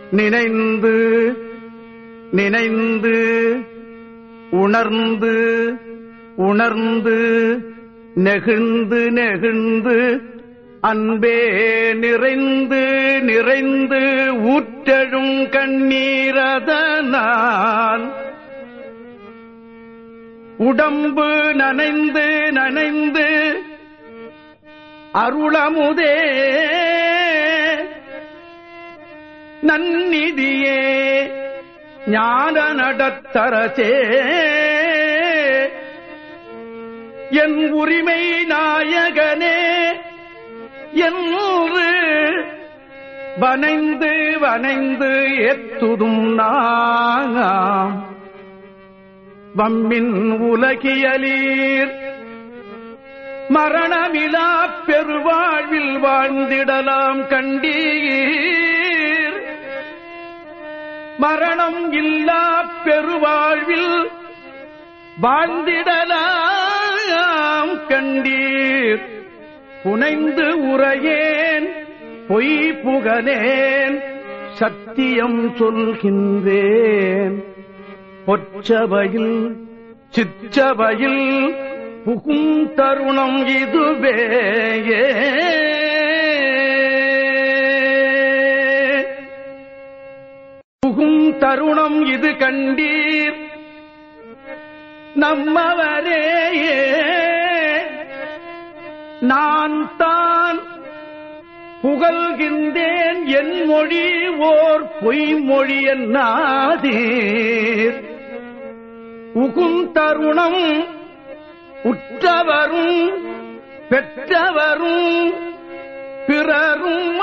நினைந்து நினைந்து உணர்ந்து உணர்ந்து நெகிழ்ந்து நெகிழ்ந்து அன்பே நிறைந்து நிறைந்து ஊற்றழும் கண்ணீரதனால் உடம்பு நனைந்து நனைந்து அருளமுதே நன்னிதியே ஞான நடத்தரசே என் உரிமை நாயகனே என்று வனைந்து வனைந்து எத்துதும் நாங்காம் வம்மின் உலகியலீர் மரணமிலா பெருவாழ்வில் வாழ்ந்திடலாம் கண்டீர் மரணம் இல்லா பெருவாழ்வில் வாழ்ந்திடலாம் கண்டீர் புனைந்து உரையேன் பொய் புகழேன் சத்தியம் சொல்கின்றேன் பொற்றவையில் சிற்றவையில் புகும் தருணம் இதுவே புகும் தருணம் இது கண்டீர் நம்மவரே நான் தான் புகழ்கின்றேன் என் மொழி ஓர் பொய்மொழி என்னாதீர் உகும் தருணம் உற்றவரும் பெற்றவரும் பிறரும்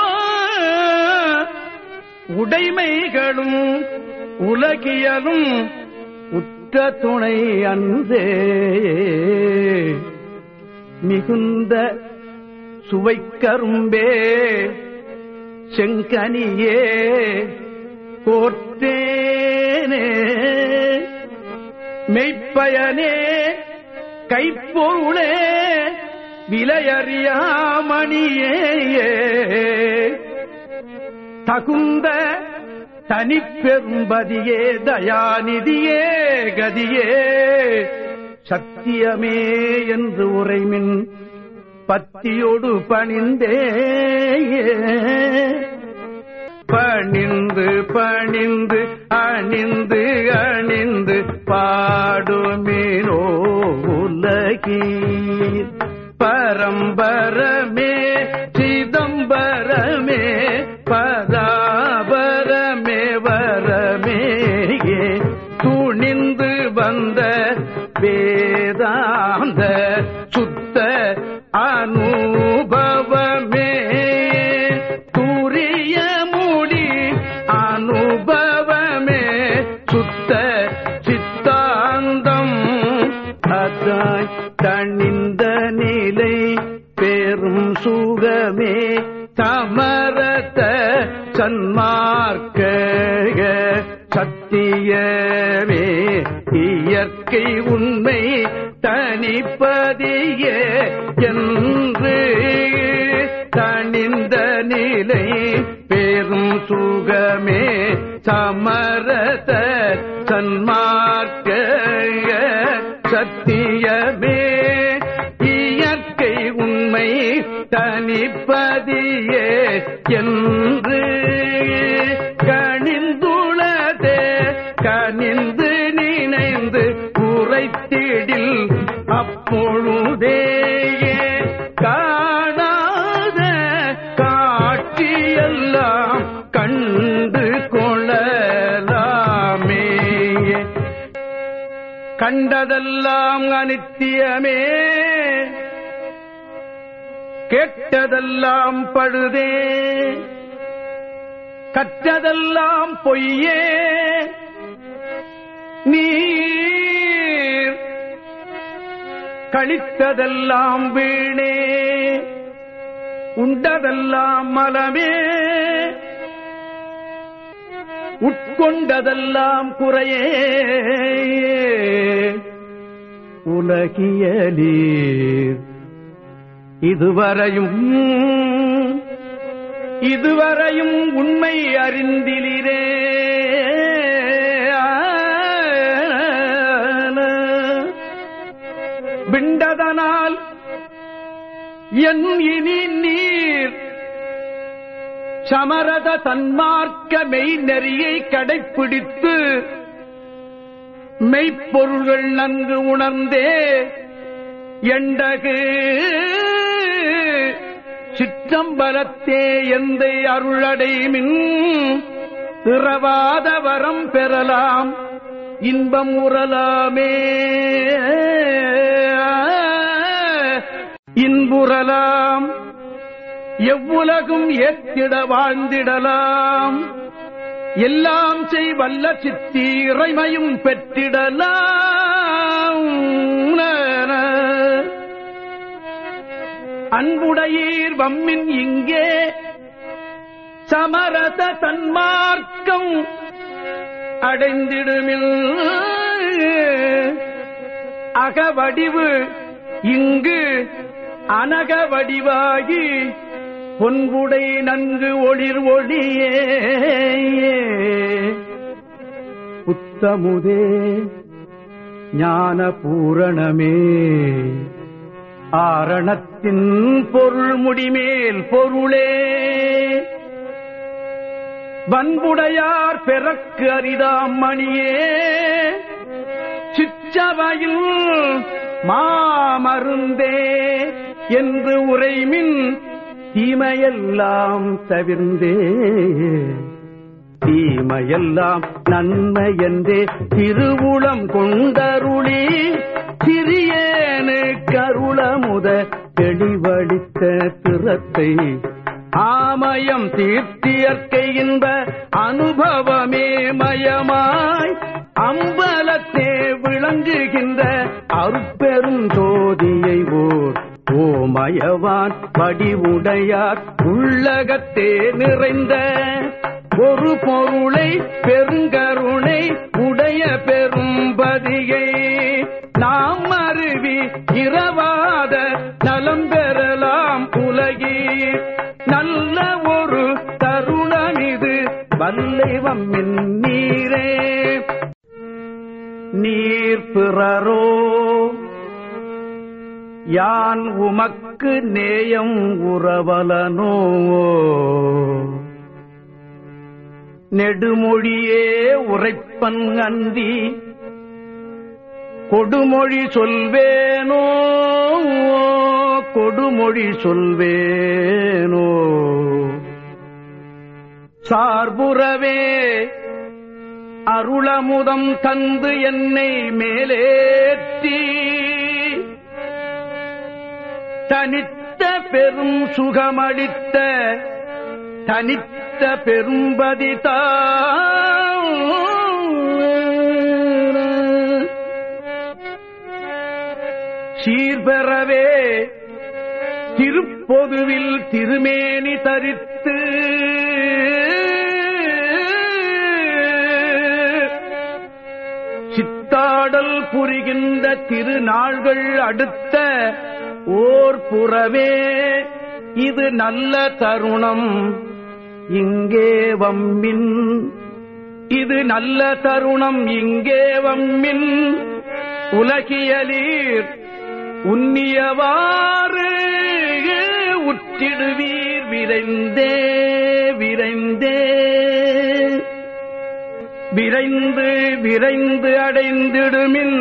உடைமைகளும் உலகியலும் உற்ற துணை அன்றே மிகுந்த சுவைக்கரும்பே செங்கனியே கோர்த்தேனே மெய்ப்பயனே கைப்பொருளே விலையறியாமணியே தகுந்த தனிப்பெரும்பதியே தயாநிதியே கதியே சத்தியமே என்று உரைமின் பத்தியோடு பணிந்தே பணிந்து பணிந்து அணிந்து அணிந்து பாடுமீனோ உலகீர் பரம்பரமே சிதம்பரமே பதாபரமே வரமே துணிந்து வந்த வேதாந்த சுத்த அனுபவமே துரிய முடி அனுபவமே சுத்த சித்தாந்தம் அதாய் தணிந்த நிலை பெரும் சுகமே சமரத சன்மார்க்க சத்தியமே இயற்கை உண்மை தனிப்பதியே என்று தணிந்த நிலை பெரும் சுகமே சமரத சன்மார்க்க சத்தியமே இயற்கை உண்மை தனிப்பதியே என்று கணிந்துளதே கனிந்து நினைந்து உரைத்திடில் அப்பொழுதேயே காணாத காட்சியெல்லாம் கண்டு கொள்ளலாமே கண்டதெல்லாம் அனித்தியமே கேட்டதெல்லாம் பழுதே கற்றதெல்லாம் பொய்யே நீர் கழித்ததெல்லாம் வீணே உண்டதெல்லாம் மலமே உட்கொண்டதெல்லாம் குறையே உலகியலீர் இதுவரையும் இதுவரையும் உண்மை அறிந்திலிரே விண்டதனால் என் இனி நீர் சமரத தன்மார்க்க மெய் நெறியை கடைப்பிடித்து மெய்ப்பொருள்கள் நன்கு உணர்ந்தே எண்டகு சிற்றம்பலத்தே எந்தை அருளடைமின் இறவாத வரம் பெறலாம் இன்பம் உறலாமே இன்புறலாம் எவ்வுலகும் ஏத்திட வாழ்ந்திடலாம் எல்லாம் செய் வல்ல சித்தி இறைமையும் பெற்றிடலாம் அன்புடையீர் வம்மின் இங்கே சமரத தன்மார்க்கம் அடைந்திடுமில் அகவடிவு இங்கு அனக வடிவாகி பொன்புடை நன்கு ஒளிர் ஒளியே புத்தமுதே ஞான பூரணமே ஆரணத்தின் பொருள் முடிமேல் பொருளே வன்புடையார் பெறக்கு அரிதாம் மணியே சிற்றவையில் மாமருந்தே என்று உரைமின் தீமையெல்லாம் தவிர்ந்தே தீமையெல்லாம் நன்மை என்றே திருவுளம் கொண்டருளி சிறியேனு கருளமுத தெளிவழித்த திறத்தை ஆமயம் தீர்த்தியற்கை இன்ப அனுபவமே மயமாய் அம்பலத்தே விளங்குகின்ற அருப்பெரும் ஜோதியை ஓர் ஓமயவான் வடிவுடையார் உள்ளகத்தே நிறைந்த ஒரு பொருளை பெருங்கருணை உடைய பெரும்பதியை நாம் அருவி இரவாத நலம் பெறலாம் உலகீர் நல்ல ஒரு தருணம் இது வல்லைவம்மின் நீரே நீர் பிறரோ யான் உமக்கு நேயம் உறவலனோ நெடுமொழியே உரைப்பன் அந்தி கொடுமொழி சொல்வேனோ கொடுமொழி சொல்வேனோ சார்புறவே அருளமுதம் தந்து என்னை மேலேற்றி தனித்த பெரும் சுகமளித்த தனித்த பெரும்பதி சீர்பெறவே திருப்பொதுவில் திருமேனி தரித்து சித்தாடல் புரிகின்ற திருநாள்கள் அடுத்த ஓர் புறவே இது நல்ல தருணம் இங்கே வம்மின் இது நல்ல தருணம் இங்கே வம்மின் உலகியலீர் உன்னியவாறு உற்றிடுவீர் விரைந்தே விரைந்தே விரைந்து விரைந்து அடைந்திடுமின்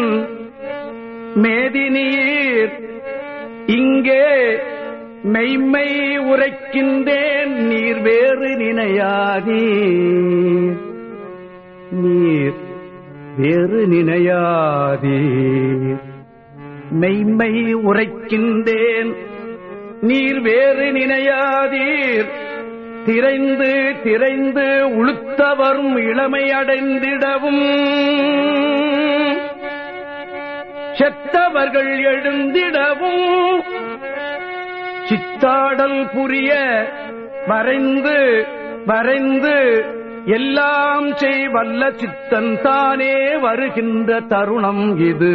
மேதினீர் இங்கே மெய்மை உரைக்கின்றேன் நீர் வேறு நினையாதீ நீர் வேறு நினையாதீர் மெய்மை உரைக்கின்றேன் நீர் வேறு நினையாதீர் திரைந்து திரைந்து உளுத்தவரும் இளமை அடைந்திடவும் செத்தவர்கள் எழுந்திடவும் சித்தாடல் புரிய வரைந்து வரைந்து எல்லாம் செய் வல்ல சித்தன் தானே வருகின்ற தருணம் இது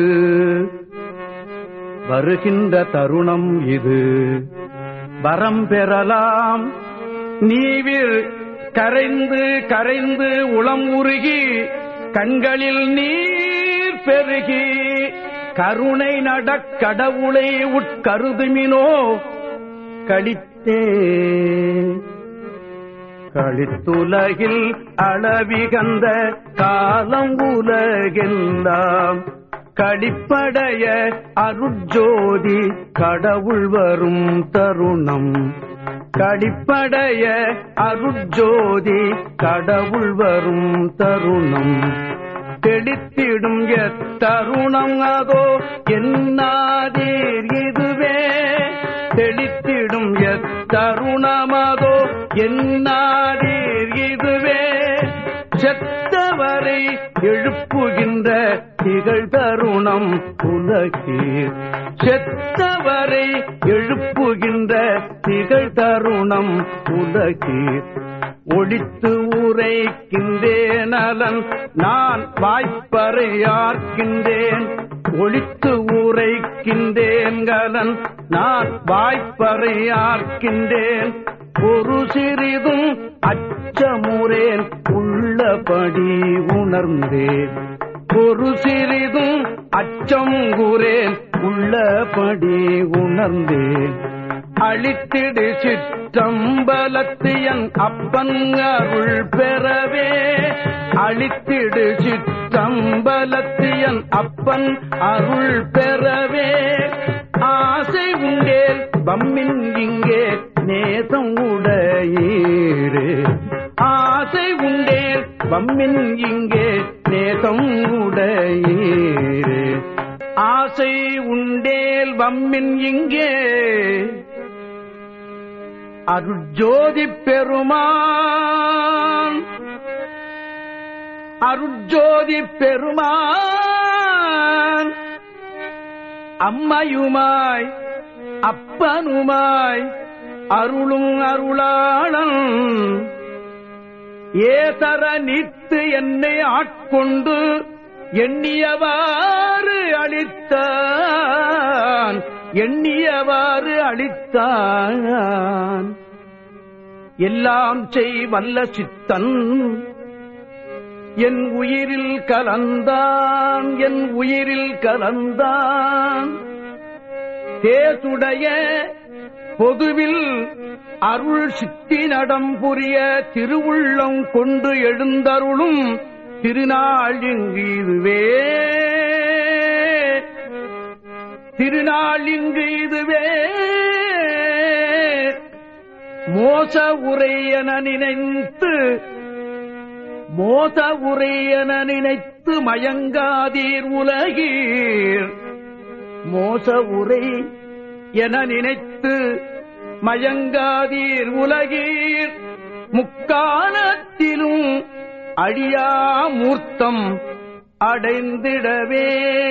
வருகின்ற தருணம் இது வரம் பெறலாம் நீவிர் கரைந்து கரைந்து உளம் உருகி கண்களில் நீர் பெருகி கருணை நடக்கடவுளை உட்கருதுமினோ கழித்தே கழித்துலகில் அளவிகந்த காலம் உலகெல்லாம் கடிப்படைய அருட்ஜோதி கடவுள் வரும் தருணம் கடிப்படைய அருட்ஜோதி கடவுள் வரும் தருணம் தெளித்திடும் எத்தருணம் அதோ என்னாதீர் இதுவே தெளித்திடும் எத்தருணமதோ என்னாதீர் இதுவே செத்தவரை எழுப்புகின்ற திகழ் தருணம் உலகீர் செத்தவரை எழுப்புகின்ற திகழ் தருணம் உலகீர் ஒழித்து உரைக்கின்றேன் நலன் நான் வாய்ப்பறையார்க்கின்றேன் ஒழித்து உரைக்கின்றேன் கலன் நான் வாய்ப்பறையார்க்கின்றேன் ஒரு சிறிதும் அச்சமுறேன் உள்ளபடி உணர்ந்தேன் ஒரு சிறிதும் அச்சம் கூறேன் உள்ளபடி உணர்ந்தேன் அழித்திடு சிற்றம்பலத்தியன் அப்பன் அருள் பெறவே அழித்திடு சிற்றம்பலத்தியன் அப்பன் அருள் பெறவே ஆசை உண்டேல் பம்மின் இங்கே நேசம் உடையீரு ஆசை உண்டேல் பம்மின் இங்கே நேசம் உடையீரு ஆசை உண்டேல் வம்மின் இங்கே அருட்ஜோதி பெருமான் அருட்ஜோதி பெருமான் அம்மையுமாய் அப்பனுமாய் அருளும் அருளாளன் ஏதர நீத்து என்னை ஆட்கொண்டு எண்ணியவாறு அளித்தான் எண்ணியவாறு அளித்தான் எல்லாம் செய் வல்ல சித்தன் என் உயிரில் கலந்தான் என் உயிரில் கலந்தான் தேசுடைய பொதுவில் அருள் சித்தி நடம் புரிய திருவுள்ளம் கொண்டு எழுந்தருளும் திருநாள் இங்கு இதுவே திருநாள் இங்கு இதுவே மோச உரையென நினைத்து மோச உரையென நினைத்து மயங்காதீர் உலகீர் மோச உரை என நினைத்து மயங்காதீர் உலகீர் முக்காலத்திலும் அழியா மூர்த்தம் அடைந்திடவே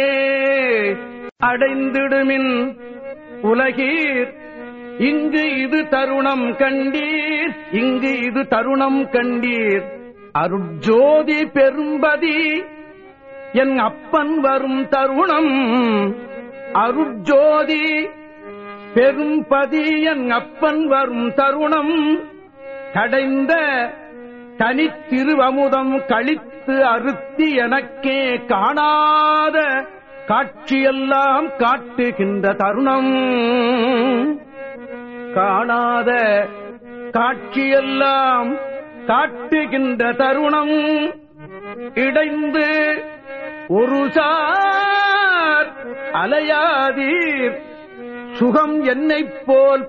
அடைந்திடுமின் உலகீர் இங்கு இது தருணம் கண்டீர் இங்கு இது தருணம் கண்டீர் அருட்ஜோதி பெரும்பதி என் அப்பன் வரும் தருணம் அருட்ஜோதி பெரும்பதி என் அப்பன் வரும் தருணம் கடைந்த தனித்திருவமுதம் கழித்து அறுத்தி எனக்கே காணாத காட்சியெல்லாம் காட்டுகின்ற தருணம் காணாத காட்சியெல்லாம் காட்டுகின்ற தருணம் இடைந்து ஒரு சார் அலையாதீர் சுகம் என்னைப் போல்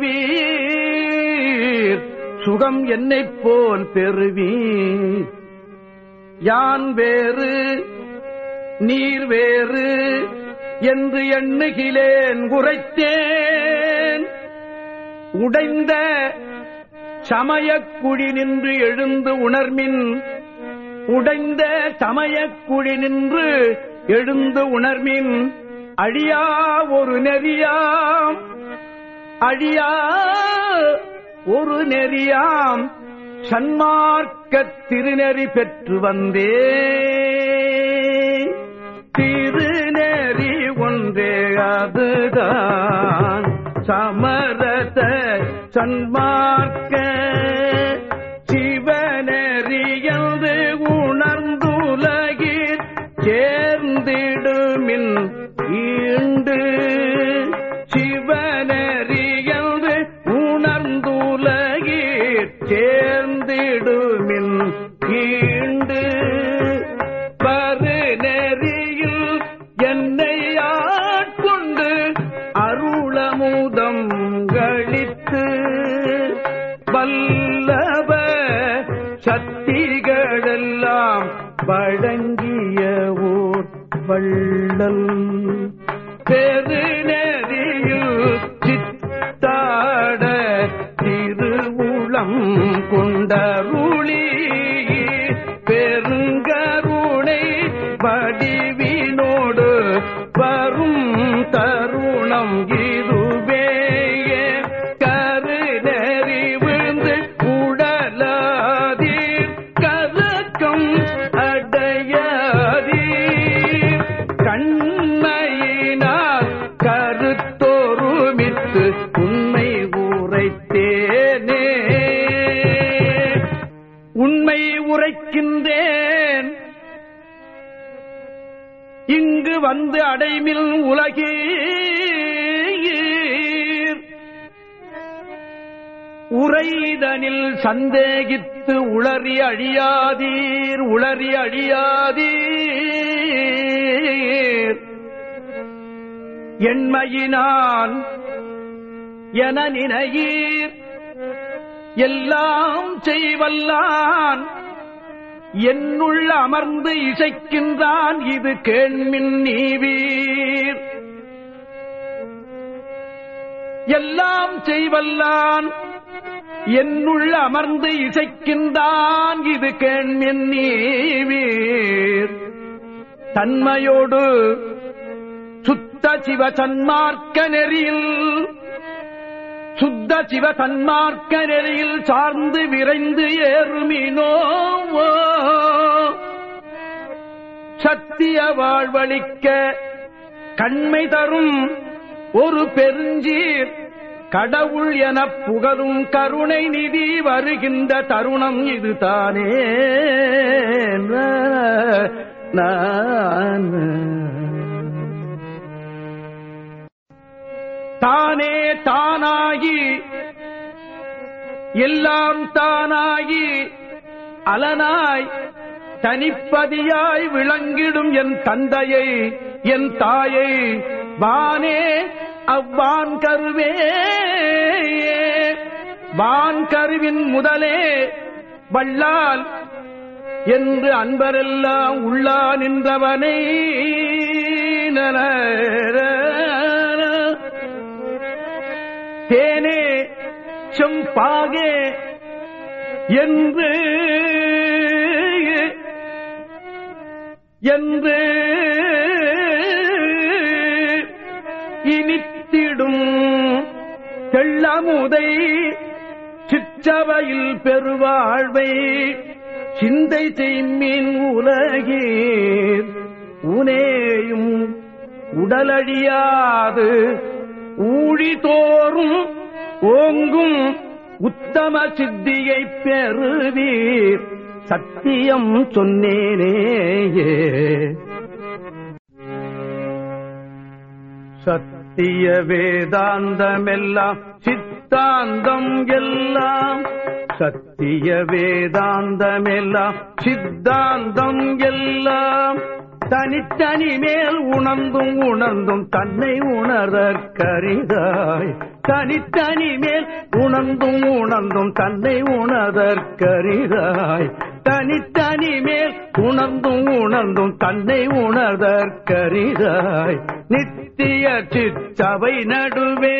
பெறுவீர் சுகம் என்னைப் போல் பெறுவீர் யான் வேறு நீர் வேறு என்று எண்ணுகிலேன் குறைத்தேன் உடைந்த சமயக்குழி நின்று எழுந்து உணர்மின் உடைந்த சமயக்குழி நின்று எழுந்து உணர்மின் அழியா ஒரு நெறியாம் அழியா ஒரு நெறியாம் சன்மார்க்க திருநெறி பெற்று வந்தே திருநெறி ஒன்றே அதுதான் சமரத சன்மார்க்க சிவனெறியந்து உணர்ந்துலகிற் சேர்ந்திடுமின் சேர்ந்திடுமின் ஈண்டு பரு நெறியில் என்னை ஆட்கொண்டு அருளமுதம் களித்து வல்லப சக்திகளெல்லாம் வழங்கிய ஓர் வள்ளல் பெருநெறியில் சித்தாட திருவுளம் கொண்டருளி பெருங்கருணை வடிவினோடு வரும் தருணம் இதுவே கருநெறி விழுந்து உடலாதீர் கலக்கம் அடையாதீர் கண்மையினால் கருத்தொருமித்து உண்மை உரைத்தேனே உண்மை உரைக்கின்றேன் இங்கு வந்து அடைமில் உலகீர் உரைதனில் சந்தேகித்து உளறி அழியாதீர் உளறி அழியாதீர் எண்மையினான் என நினையீர் எல்லாம் செய்வல்லான் என்னுள் அமர்ந்து இசைக்கின்றான் இது கேள்மின் நீவீர் எல்லாம் செய்வல்லான் என்னுள் அமர்ந்து இசைக்கின்றான் இது கேள்மின் நீவீர் தன்மையோடு சுத்த சிவ சன்மார்க்க நெறியில் சுத்த சிவ தன்மார்க்க நெறியில் சார்ந்து விரைந்து ஏறுமினோ சத்திய வாழ்வழிக்க கண்மை தரும் ஒரு பெருஞ்சீர் கடவுள் எனப் புகழும் கருணை நிதி வருகின்ற தருணம் இதுதானே நான் தானே தானாகி எல்லாம் தானாகி அலனாய் தனிப்பதியாய் விளங்கிடும் என் தந்தையை என் தாயை வானே அவ்வான் கருவே வான் கருவின் முதலே வள்ளால் என்று அன்பரெல்லாம் உள்ளா நின்றவனை நல தேனே செம்பாகே என்று என்று இனித்திடும் தெள்ளமுதை சிற்றவையில் பெருவாழ்வை சிந்தை செய்மின் உலகீர் உனேயும் உடலழியாது ஊழி தோறும் ஓங்கும் உத்தம சித்தியை பெறுவீர் சத்தியம் சொன்னேனேயே சத்திய வேதாந்தமெல்லாம் சித்தாந்தம் எல்லாம் சத்திய வேதாந்தமெல்லாம் சித்தாந்தம் எல்லாம் தனித்தனி மேல் உணர்ந்தும் உணர்ந்தும் தன்னை உணர்தற்கரிதாய் தனித்தனி மேல் உணர்ந்தும் உணர்ந்தும் தன்னை உணர்தற்கரிதாய் தனித்தனி மேல் உணர்ந்தும் உணர்ந்தும் தன்னை உணர்தற்கரிதாய் நித்திய சிற்றவை நடுவே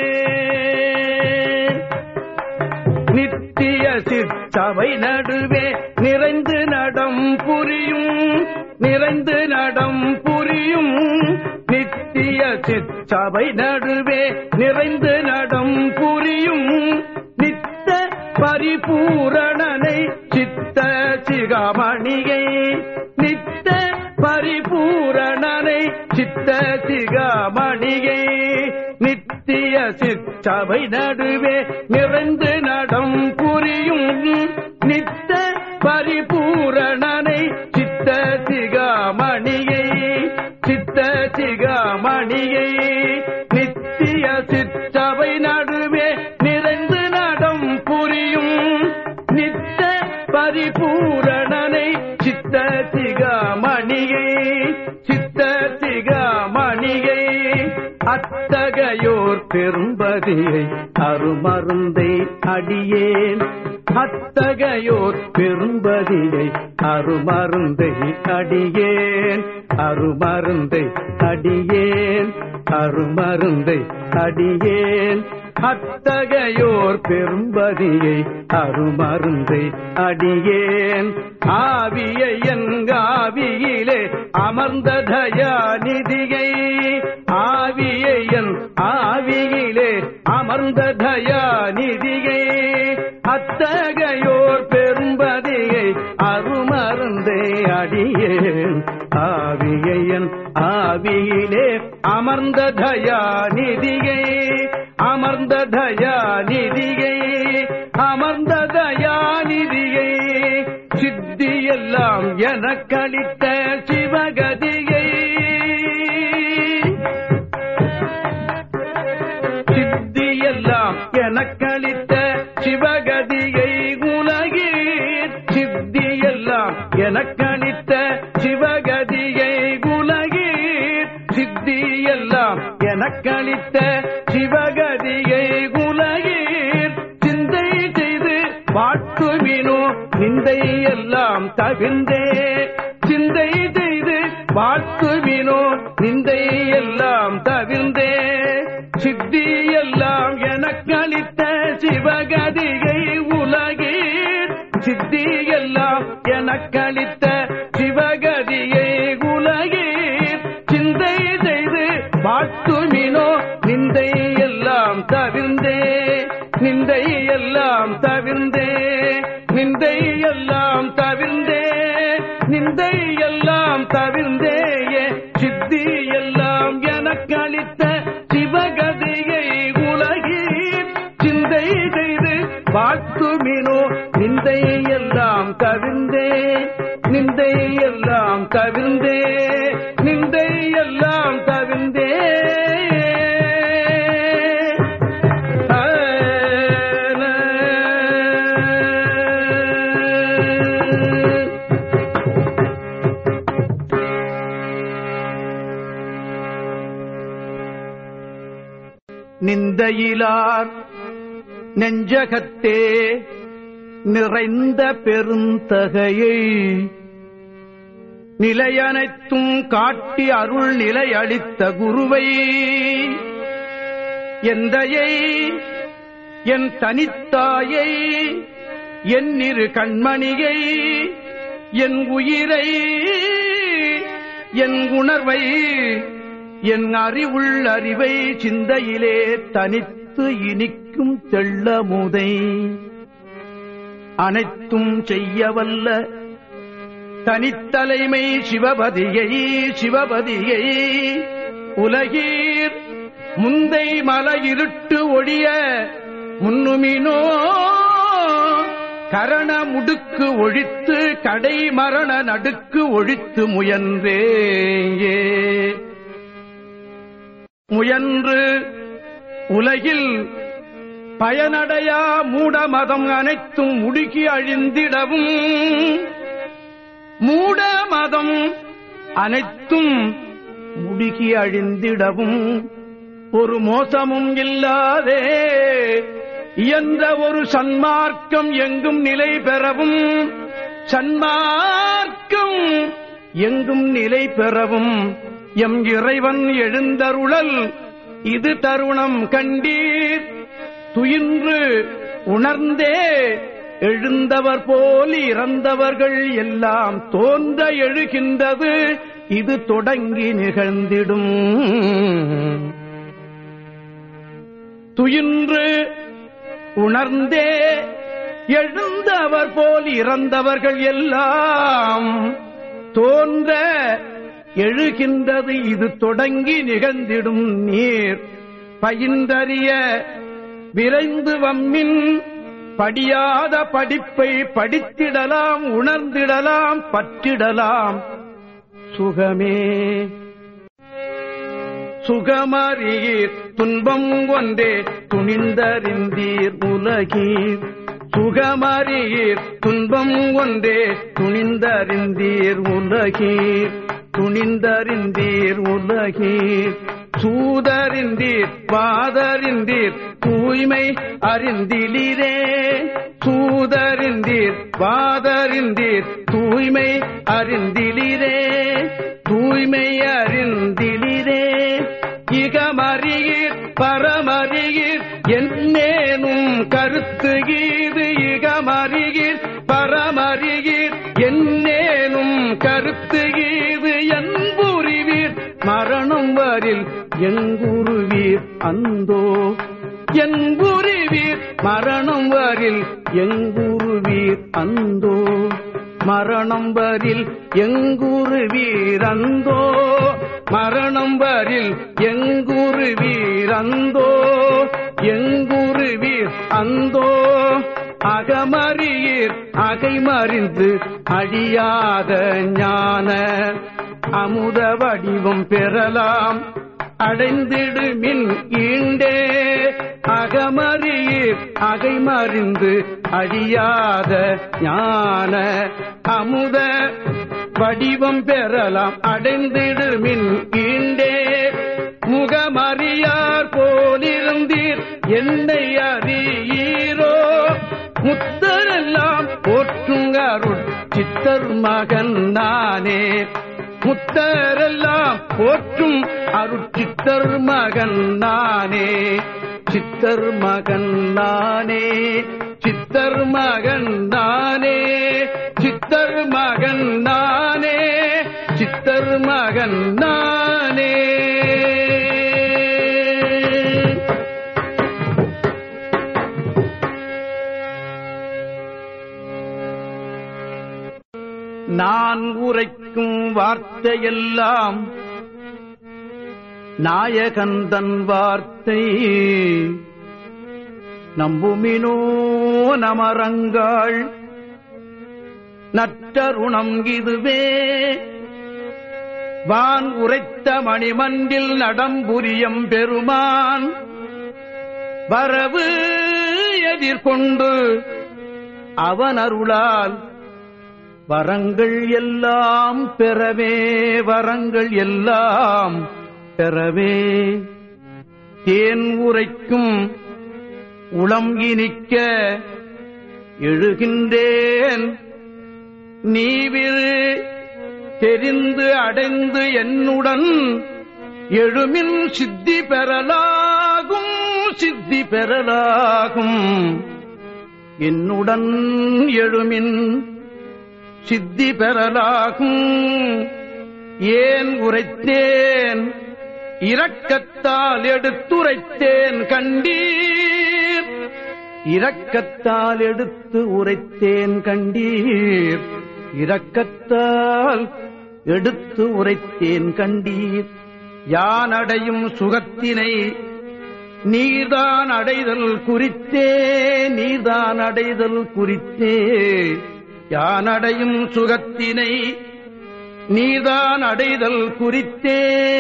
நித்திய சிற்றவை நடுவே நிறைந்து நடம் புரியும் நிறைந்து நடம் புரியும் நித்திய சிற்றவை நடுவே நிறைந்து நடம் புரியும் நித்த பரிபூரணனை சித்த சிகாமணியை நித்த பரிபூரணனை சித்த சிகாமணியை நித்திய சிற்றவை நடுவே நிறைந்து நடம் புரியும் நித்த பரிபூரணனை சித்த சிகாமணியை சித்த சிகாமணியை நித்திய சிற்றவை நடுவே நிறைந்து நடம் புரியும் நித்த பரிபூரணனை சித்த சிகாமணியை சித்த சிகாமணியை அத்தகையோர் பெரும்பதியை அருமருந்தை அடியேன் அத்தகையோர் பெரும்பதியை அருமருந்தை அடியேன் அருமருந்தை அடியேன் அருமருந்தை அடியேன் அத்தகையோர் பெரும்பதியை அருமருந்தை அடியேன் ஆவியை எங்காவியிலே அமர்ந்த தயாநிதியை ஆவியை என் ஆவியிலே அமர்ந்த தயாநிதியை அத்தகையோர் பெரும்பதியை அருமருந்தே அடியேன் ஆவியன் ஆவியிலே அமர்ந்த தயாநிதியை அமர்ந்த தயாநிதியை அமர்ந்த தயாநிதியை சித்தியெல்லாம் எனக்களித்த சிவகதியை சித்தியெல்லாம் எனக்களித்த சிவகதியை உலகீர் சித்தியெல்லாம் எனக்களித்த சிவகதியை உலகீர் சித்தியெல்லாம் எனக்களித்த சிவகதியை உலகீர் சிந்தை செய்து வாழ்த்துவினோ நிந்தை எல்லாம் தவிர்ந்தே சிந்தை செய்து வாழ்த்துவினோ நிந்தை எல்லாம் தவிர்ந்தே சித்தி எல்லாம் எனக்களித்த சிவகதியை உலகீர் சித்தி எல்லாம் எனக்களித்த சிவகதியை உலகீர் சிந்தை செய்து வாழ்த்துமினோ நிந்தை எல்லாம் தவிர்ந்தே நிந்தை எல்லாம் தவிர்ந்தே நிந்தை எல்லாம் தவிர்ந்தே நிந்தை எல்லாம் தவிர்ந்தேயே சித்தி எல்லாம் எனக்கு அளித்த சிவகதியை உலகீர் சிந்தை செய்து வாழ்த்துமினோ நிந்தை எல்லாம் தவிர்ந்தே நிந்தை எல்லாம் தவிர்ந்தே நிந்தை எல்லாம் தவிர்ந்தே நிந்தையிலார் நெஞ்சகத்தே நிறைந்த பெருந்தகையை நிலையனைத்தும் காட்டி அருள் நிலை அளித்த குருவை எந்தையை என் தனித்தாயை என் இரு கண்மணியை என் உயிரை என் உணர்வை என் அறிவுள் அறிவை சிந்தையிலே தனித்து இனிக்கும் தெள்ளமுதை அனைத்தும் செய்யவல்ல தனித்தலைமை சிவபதியை சிவபதியை உலகீர் முந்தை மலையிருட்டு ஒழிய முன்னுமினோ கரண முடுக்கு ஒழித்து கடை மரண நடுக்கு ஒழித்து முயன்றே முயன்று உலகில் பயனடையா மூடமதம் அனைத்தும் முடுக்கி அழிந்திடவும் மூடமதம் அனைத்தும் முடுகி அழிந்திடவும் ஒரு மோசமும் இல்லாதே இயன்ற ஒரு சன்மார்க்கம் எங்கும் நிலை பெறவும் சன்மார்க்கம் எங்கும் நிலை பெறவும் எம் இறைவன் எழுந்தருளல் இது தருணம் கண்டீர் துயின்று உணர்ந்தே எழுந்தவர் போல் இறந்தவர்கள் எல்லாம் தோன்ற எழுகின்றது இது தொடங்கி நிகழ்ந்திடும் துயின்று உணர்ந்தே எழுந்தவர் போல் இறந்தவர்கள் எல்லாம் தோன்ற எழுகின்றது இது தொடங்கி நிகழ்ந்திடும் நீர் பயின்றறிய விரைந்து வம்மின் படியாத படிப்பை படித்திடலாம் உணர்ந்திடலாம் பற்றிடலாம் சுகமே சுகமறியீர் துன்பம் ஒன்றே துணிந்தறிந்தீர் உலகீர் சுகமறியீர் துன்பம் ஒன்றே துணிந்தறிந்தீர் உலகீர் துணிந்தறிந்தீர் உலகீர் சூதறிந்தீர் வாதறிந்தீர் தூய்மை அறிந்திலிரே சூதறிந்தீர் வாதறிந்தீர் தூய்மை அறிந்திலிரே தூய்மை அறிந்திலிரே இகமறியீர் பரமறியீர் என்னேனும் கருத்து கீது இகமறியீர் பரமறியீர் என்னேனும் கருத்து கீது என்புரிவீர் மரணம் வரில் எங்குருவீர் அந்தோ எங்குருவீர் மரணம் வரில் எங்குருவீர் அந்தோ மரணம் வரில் எங்குருவீர் அந்தோ மரணம் வரில் எங்குருவீர் அந்தோ எங்குருவீர் அந்தோ அகமறியீர் அகைமறிந்து அழியாத ஞான அமுத வடிவம் பெறலாம் அடைந்திடுமின் ஈண்டே அகமறியீர் அகைமறிந்து அழியாத ஞான அமுத வடிவம் பெறலாம் அடைந்திடுமின் ஈண்டே முகமறியார் போலிருந்தீர் என்னை அறியீரோ முத்தரெல்லாம் போற்றுங்க அருள் சித்தர் மகன் நானே முத்தரெல்லாம் போற்றும் அருட்சித்தர் மகன் நானே சித்தர் மகன் நானே சித்தர் மகன் நானே சித்தர் மகன் நானே சித்தர் மகன் நானே நான் உரைக்கும் வார்த்தையெல்லாம் நாயகந்தன் வார்த்தை நம்புமினோ நமரங்காள் நற்றருணம் இதுவே வான் உரைத்த மணிமண்டில் நடம்புரியம் பெருமான் வரவு எதிர்கொண்டு அவன் அருளால் வரங்கள் எல்லாம் பெறவே வரங்கள் எல்லாம் பெறவே தேன் உரைக்கும் உளம் இனிக்க எழுகின்றேன் நீவிரு தெரிந்து அடைந்து என்னுடன் எழுமின் சித்தி பெறலாகும் சித்தி பெறலாகும் என்னுடன் எழுமின் சித்தி பெறலாகும் ஏன் உரைத்தேன் இரக்கத்தால் எடுத்துரைத்தேன் கண்டீர் இரக்கத்தால் எடுத்து உரைத்தேன் கண்டீர் இரக்கத்தால் எடுத்து உரைத்தேன் கண்டீர் யான் அடையும் சுகத்தினை நீர்தான் அடைதல் குறித்தே நீர்தான் அடைதல் குறித்தே யான் அடையும் சுகத்தினை நீதான் அடைதல் குறித்தே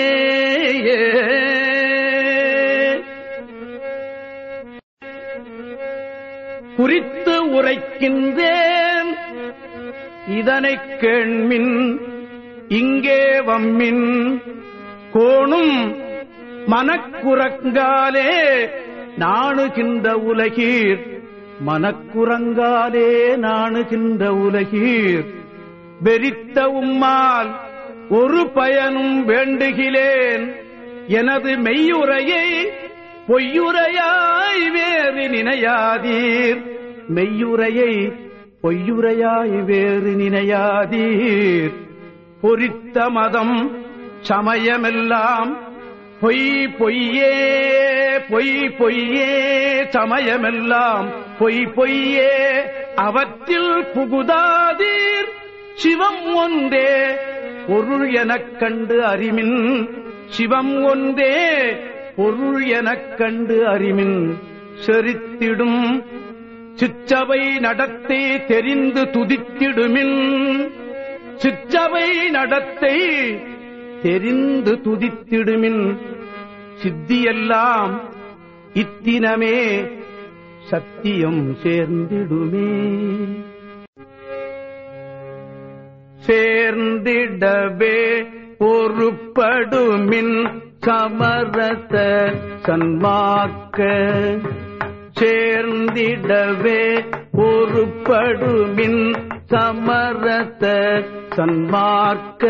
குறித்து உரைக்கின்றேன் இதனைக் கேள்மின் இங்கே வம்மின் கோணும் மனக்குரங்காலே நாணுகின்ற உலகீர் மனக்குரங்காலே நாணுகின்ற உலகீர் வெறித்த உம்மால் ஒரு பயனும் வேண்டுகிலேன் எனது மெய்யுரையை பொய்யுரையாய் வேறு நினையாதீர் மெய்யுரையை பொய்யுரையாய் வேறு நினையாதீர் பொறித்த மதம் சமயமெல்லாம் பொய் பொய்யே பொய் பொய்யே சமயமெல்லாம் பொய் பொய்யே அவற்றில் புகுதாதீர் சிவம் ஒன்றே பொருள் எனக் கண்டு அறிமின் சிவம் ஒன்றே பொருள் எனக் கண்டு அறிமின் செறித்திடும் சிற்றவை நடத்தை தெரிந்து துதித்திடுமின் சிற்றவை நடத்தை தெரிந்து துதித்திடுமின் சித்தியெல்லாம் இத்தினமே சத்தியம் சேர்ந்திடுமே சேர்ந்திடவே பொறுப்படுமின் சமரச சன்மார்க்க சேர்ந்திடவே பொறுப்படுமின் சமரச சன்மார்க்க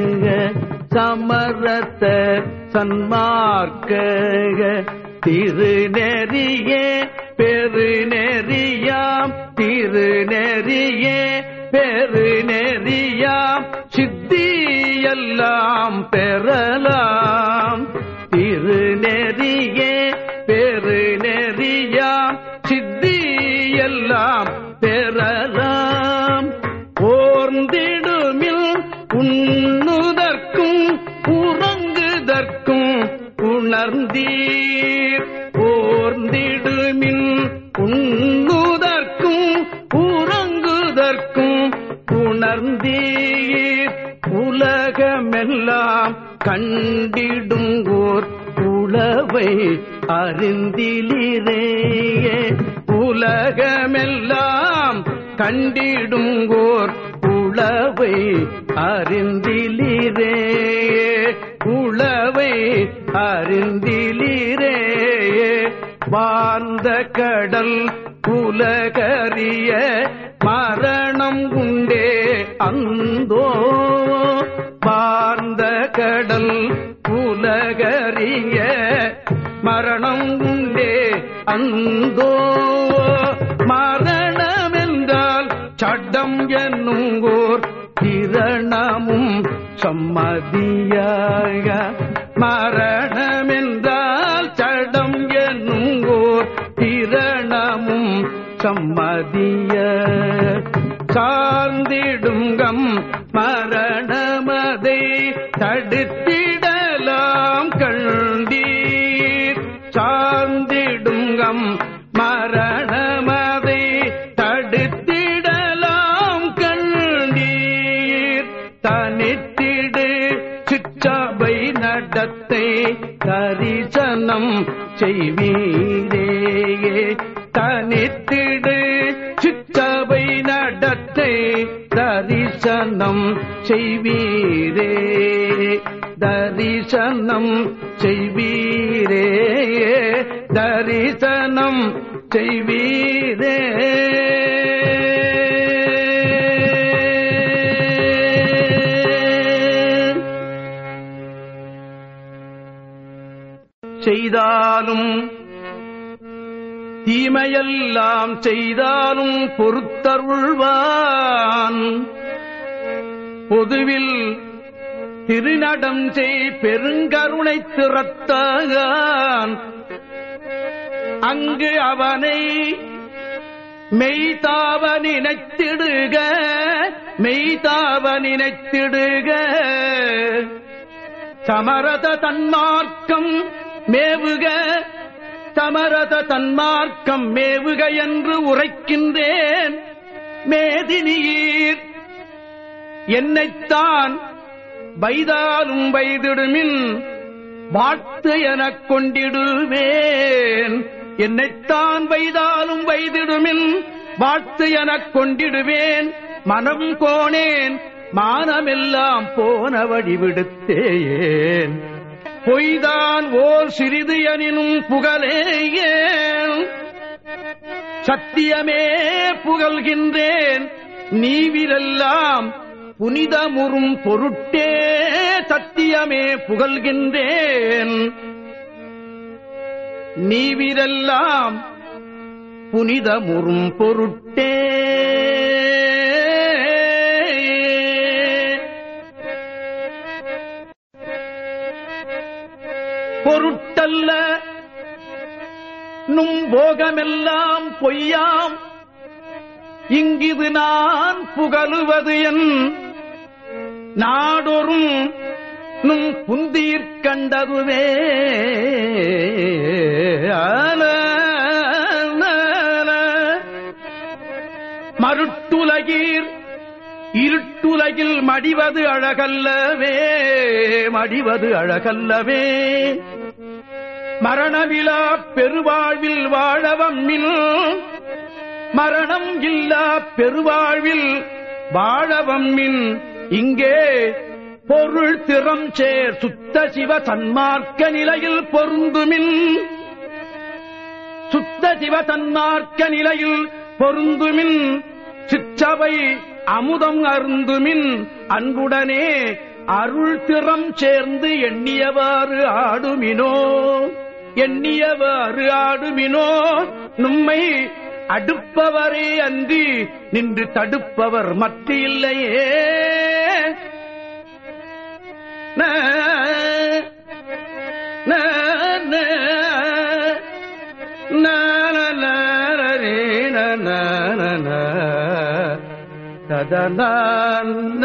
சமரச சன்மார்க்க திருநெறியே பெருநெறியாம் திருநெறியே பெருநெறியாம் சித்தியெல்லாம் பெறலாம் திருநெறியே பெருநெறியாம் சித்தியெல்லாம் பெறலாம் ஓர்ந்திடுமில் உண்ணுதற்கும் உறங்குதற்கும் உணர்ந்தீர் ஓர்ந்திடுமின் உண்ணுதற்கும் உறங்குதற்கும் உணர்ந்தீர் உலகமெல்லாம் கண்டிடும் ஓர் உளவை அறிந்திலிரே உலகமெல்லாம் கண்டிடும் ஓர் உளவை அறிந்திலிரே உளவை அறிந்திலிரே வாழ்ந்த கடல் உலகறிய மரணம் உண்டே அந்தோ பார்ந்த கடல் உலகறிய மரணம் உண்டே அந்தோ மரணம் என்றால் சட்டம் என்னுங்கோர் திரணமும் சம்மதியாக மரணம் என்றால் சடம் என்னுங்கோர் திரணமும் சம்மதிய சார்ந்திடுங்கம் மரணமதை தடுத்திடலாம் கண்டீர் சார்ந்திடுங்கம் மரணமதை தடுத்திடலாம் கண்டீர் தனித்திடு சிற்றபை நடத்தை தரிசனம் செய்வீரே தனித்திடு சிற்றபை நடத்தை தரிசனம் செய்வீரே தரிசனம் செய்வீரே தரிசனம் செய்வீரே செய்தாலும் தீமையெல்லாம் செய்தாலும் பொறுத்தருள்வான் பொதுவில் திருநடம் செய் பெருங்கருணை திறத்தான் அங்கு அவனை மெய்தாவ நினைத்திடுக மெய்தாவ நினைத்திடுக சமரத தன்மார்க்கம் மேவுக சமரத தன்மார்க்கம் மேவுக என்று உரைக்கின்றேன் மேதினியீர் என்னைத்தான் வைதாலும் வைதிடுமின் வாழ்த்து எனக் கொண்டிடுவேன் என்னைத்தான் வைதாலும் வைதிடுமின் வாழ்த்து எனக் கொண்டிடுவேன் மனம் கோணேன் மானமெல்லாம் போன வழி விடுத்தேன் பொய்தான் ஓர் சிறிது எனினும் புகழேயேன் சத்தியமே புகழ்கின்றேன் நீவிரெல்லாம் புனிதமுறும் பொருட்டே சத்தியமே புகழ்கின்றேன் நீவிரெல்லாம் புனிதமுறும் பொருட்டே பொருட்டல்ல நும் போகமெல்லாம் பொய்யாம் இங்கிது நான் புகழுவது என் நாடொரும் நும் புந்தீர் கண்டதுவே ஆல, ஆல. மருட்டுலகீர் இருட்டுலகில் மடிவது அழகல்லவே மடிவது அழகல்லவே மரணமிலா பெருவாழ்வில் வாழவம்மில் மரணம் இல்லா பெருவாழ்வில் வாழவம்மின் இங்கே பொருள் திறம் சேர் சுத்த சிவ சன்மார்க்க நிலையில் பொருந்துமின் சுத்த சிவ தன்மார்க்க நிலையில் பொருந்துமின் சிற்றவை அமுதம் அருந்துமின் அன்புடனே அருள் திறம் சேர்ந்து எண்ணியவாறு ஆடுமினோ எண்ணியவாறு ஆடுமினோ நும்மை அடுப்பவரே அன்றி நின்று தடுப்பவர் மற்ற இல்லையே ந, ந, ந, ந, ந, ந, ரே, ந, ந, ந, ந, தத, ந, ந.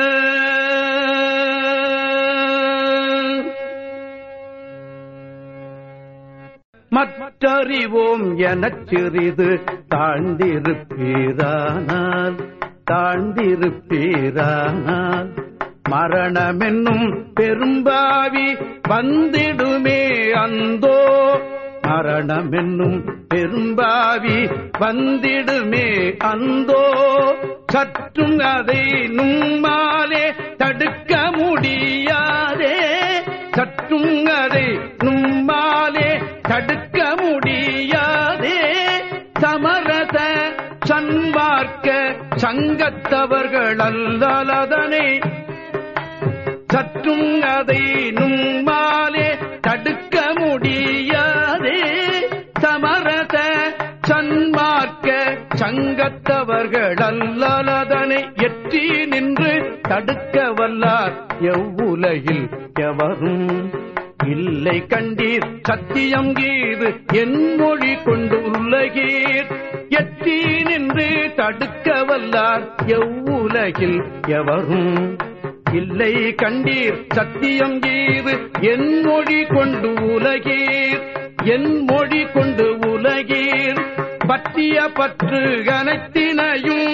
மற்றறிவோம் எனச் சிறிது தாழ்ந்திருப்பீரானால் தாழ்ந்திருப்பீரானால் மரணமென்னும் பெரும்பாவி வந்திடுமே அந்தோ மரணமென்னும் பெரும்பாவி வந்திடுமே அந்தோ சற்றும் அதை நும்மாலே தடுக்க முடியாதே சற்றும் அதை நும்மாலே தடுக்க முடியாதே சமரச சன்மார்க்க சங்கத்தவர்கள் அல்லதனை சற்றும் அதை நும்மாலே தடுக்க முடியாதே சமரச சன்மார்க்க சங்கத்தவர்கள் அல்லதனை எற்றி நின்று தடுக்க வல்லார் எவ்வுலகில் எவரும் இல்லை கண்டீர் சத்தியம் கீது என் மொழி கொண்டு உலகீர் எத்தி நின்று தடுக்க வல்லார் எவ்வுலகில் எவரும் இல்லை கண்டீர் சத்தியம் கீது என் மொழி கொண்டு உலகீர் என் மொழி கொண்டு உலகீர் பற்றிய பற்று அனைத்தினையும்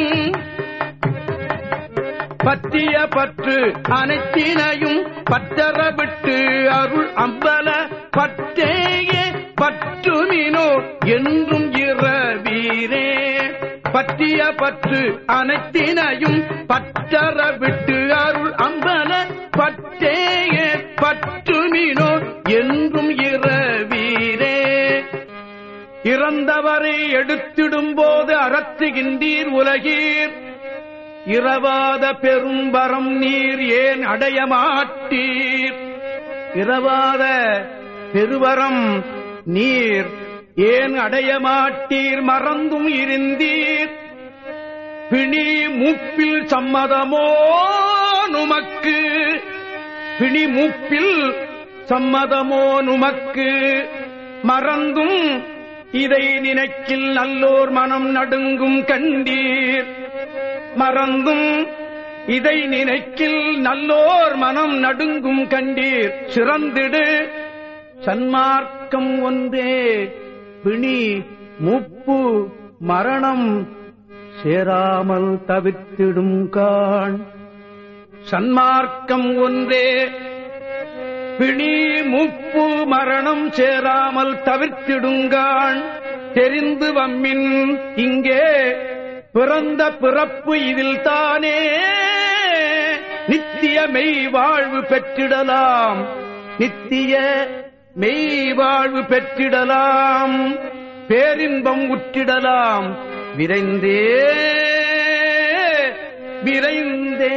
பற்றிய பற்று அனைத்தினையும் பற்றற விட்டு அருள் அம்பல பற்றேயே பற்றுமினோ என்றும் இரவீரே பற்றிய பற்று அனைத்தினையும் பற்றற விட்டு அருள் அம்பல பற்றேயே பற்றுமினோ என்றும் இரவீரே இறந்தவரை எடுத்திடும்போது அறத்துகின்றீர் உலகீர் இரவாத பெரும்பரம் நீர் ஏன் அடைய மாட்டீர் இரவாத பெருவரம் நீர் ஏன் அடைய மாட்டீர் மறந்தும் இருந்தீர் பிணி மூப்பில் சம்மதமோ நுமக்கு பிணி மூப்பில் சம்மதமோ நுமக்கு மறந்தும் இதை நினைக்கில் நல்லோர் மனம் நடுங்கும் கண்டீர் மறந்தும் இதை நினைக்கில் நல்லோர் மனம் நடுங்கும் கண்டீர் சிறந்திடு சன்மார்க்கம் ஒன்றே பிணி முப்பு மரணம் சேராமல் தவிர்த்திடும் காண் சன்மார்க்கம் ஒன்றே பிணி முப்பு மரணம் சேராமல் தவிர்த்திடுங்கான் தெரிந்து வம்மின் இங்கே பிறந்த பிறப்பு இதில் தானே நித்திய மெய் வாழ்வு பெற்றிடலாம் நித்திய மெய் வாழ்வு பெற்றிடலாம் பேரின்பம் உற்றிடலாம் விரைந்தே விரைந்தே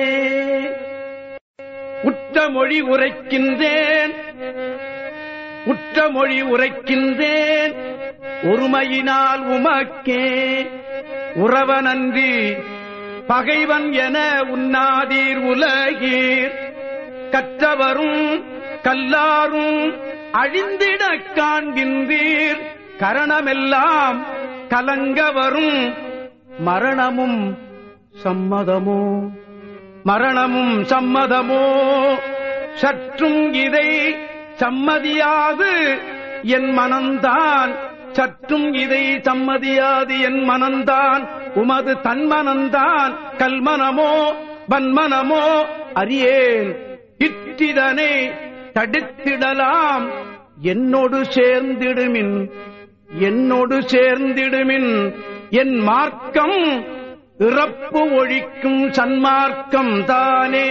உற்ற மொழி உரைக்கின்றேன் உற்ற மொழி உரைக்கின்றேன் ஒருமையினால் உமக்கே உறவனன்றி பகைவன் என உண்ணாதீர் உலகீர் கற்றவரும் கல்லாரும் அழிந்திடக் காண்கின்றீர் கரணமெல்லாம் கலங்க வரும் மரணமும் சம்மதமோ மரணமும் சம்மதமோ சற்றும் இதை சம்மதியாது என் மனந்தான் சற்றும் இதை சம்மதியாது என் மனந்தான் உமது தன்மனந்தான் கல்மனமோ வன்மனமோ அறியேன் இற்றிதனை தடுத்திடலாம் என்னோடு சேர்ந்திடுமின் என்னோடு சேர்ந்திடுமின் என் மார்க்கம் இறப்பு ஒழிக்கும் சன்மார்க்கம் தானே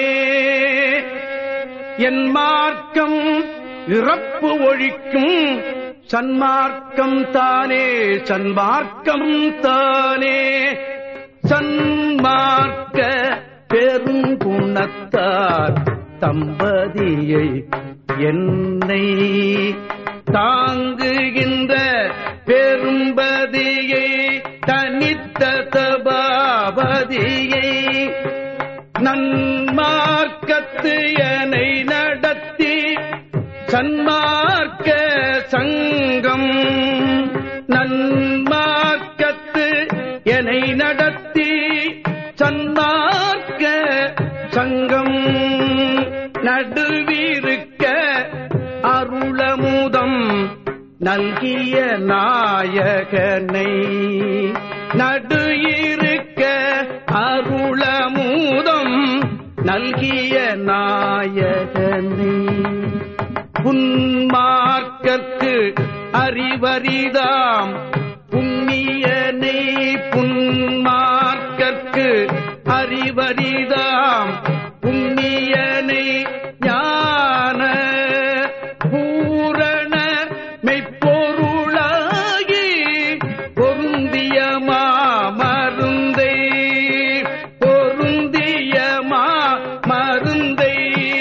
என் மார்க்கம் இறப்பு ஒழிக்கும் சன்மார்க்கம் தானே சன்மார்க்கம் தானே சன்மார்க்க பெருங்குணத்தார் தம்பதியை என்னை தாங்குகின்ற பெரும்பதியை தனித்த தபாபதியை நன்மார்க்கத்து எனை நடத்தி சன்மார்க்க சங்கம் நன்மார்க்கத்து எனை நடத்தி சன்மார்க்க சங்கம் நடுவிருக்க அருளமுதம் நல்கிய நாயகனை நடு இருக்க அருளமுதம் நல்கிய நாயகனை புன்மார்க்கற்கு அறிவரிதாம் புண்ணியனை புன்மார்க்கற்கு அறிவரிதாம் புண்ணியனை ஞான பூரண மெய்ப்பொருளாகி பொருந்திய மாமருந்தை பொருந்திய மாமருந்தை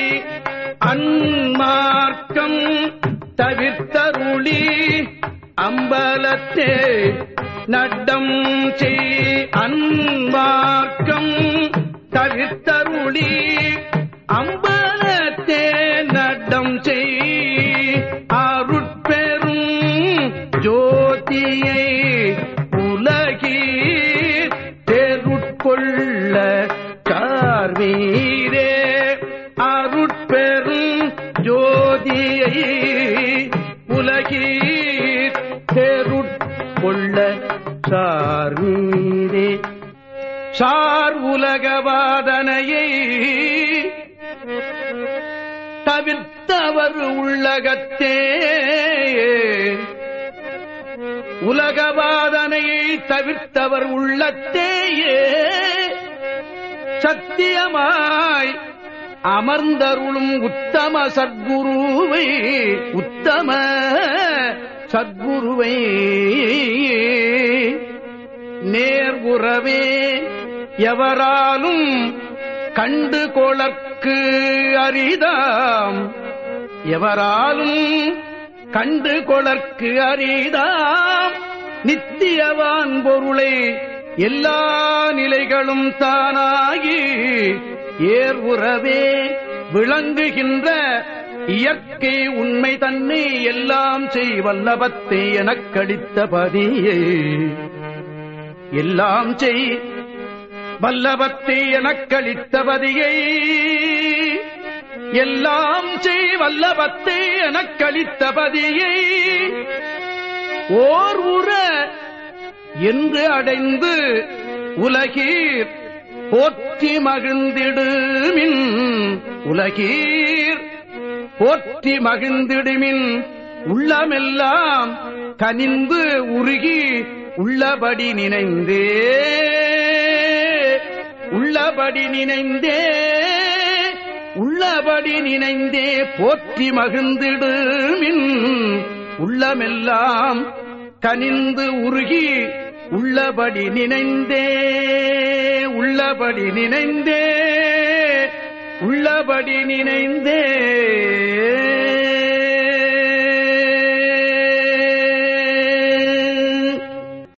அன்மார்க்கம் தவிர்த்தருளி அம்பலத்தே நட்டம் செய் அன்மார்க்கம் தவிர்த்தருளி அம்பலத்தே நட்டம் செய் அருட்பெரும் ஜோதியை உலகீர் தேருட்கொள்ள கார்வீரே அருட்பெரும் ஜோதியை உலகீர் தேருட்கொள்ள சார்வீரே சார் உலகவாதனையை தவிர்த்தவர் உள்ளகத்தே உலகவாதனையை தவிர்த்தவர் உள்ளத்தேயே சத்தியமாய் அமர்ந்தருளும் உத்தம சத்குருவை உத்தம சத்குருவை நேர் உறவே எவராலும் கண்டு கொளற்கு அரிதாம் எவராலும் கண்டு கொளற்கு அரிதாம் நித்தியவான் பொருளை எல்லா நிலைகளும் தானாகி ஏர் உறவே விளங்குகின்ற இயற்கை உண்மை தன்னை எல்லாம் செய் வல்லபத்தை எனக் கடித்த பதியே எல்லாம் செய் வல்லபத்தை எனக்களித்த பதியை எல்லாம் செய் வல்லபத்தை எனக்களித்த பதியை ஓர் உற என்று அடைந்து உலகீர் போற்றி மகிழ்ந்திடுமின் உலகீர் போற்றி மகிழ்ந்திடுமின் உள்ளமெல்லாம் கனிந்து உருகி உள்ளபடி நினைந்தே உள்ளபடி நினைந்தே உள்ளபடி நினைந்தே போற்றி மகிழ்ந்திடுமின் உள்ளமெல்லாம் கனிந்து உருகி உள்ளபடி நினைந்தே உள்ளபடி நினைந்தே உள்ளபடி நினைந்தே